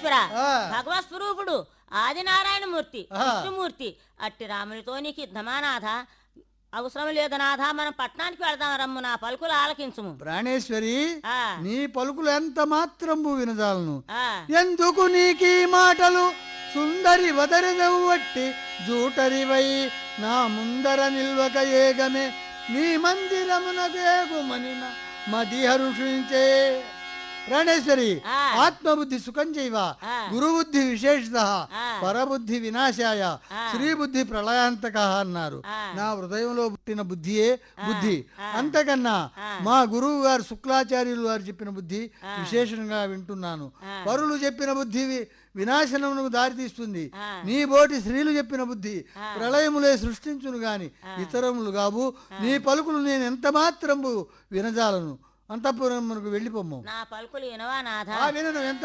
ప్రాణేశ్వర ఆ. భగవత్ స్వరూపుడు ఆదినారాయణమూర్తి ఆ. విష్ణుమూర్తి అట్టి రామునితో నీకు యుద్ధమానాథ అవసరం లేదు నాథ మనం పట్టణానికి వెళదాం రమ్ము నా పలుకులు ఆలకించుము ప్రాణేశ్వరి ఆ, నీ పలుకులు ఎంత మాత్రంబు వినజాలను ఆ, ఎందుకు నీకీ మాటలు సుందరి వదరదవ్వట్టి జూటరివై నా ముందర నిల్వక ఏగమే నీ మందిరమున వేగుమని మది హరుషించే ప్రాణేశ్వరి ఆ. ఆత్మబుద్ధి సుఖం చేయవ ఆ. గురుబుద్ధి విశేషత ఆ. పరబుద్ధి వినాశాయ ఆ. శ్రీబుద్ధి ప్రళయాంతక అన్నారు ఆ. నా హృదయంలో పుట్టిన బుద్ధియే బుద్ధి ఆ. అంతకన్నా ఆ. మా గురువు గారు శుక్లాచార్యులు వారు చెప్పిన బుద్ధి విశేషంగా వింటున్నాను ఆ. పరులు చెప్పిన బుద్ధి వి- వినాశనమునకు దారితీస్తుంది ఆ. నీ బోటి స్త్రీలు చెప్పిన బుద్ధి ప్రళయములే సృష్టించును గాని ఇతరములు కావు నీ పలుకులు నేను ఎంత మాత్రము వినజాలను అంతఃపురమునకు వెళ్ళిపోమ్ము నా పలుకులు వినవా నాథ ఆ వినను ఎంత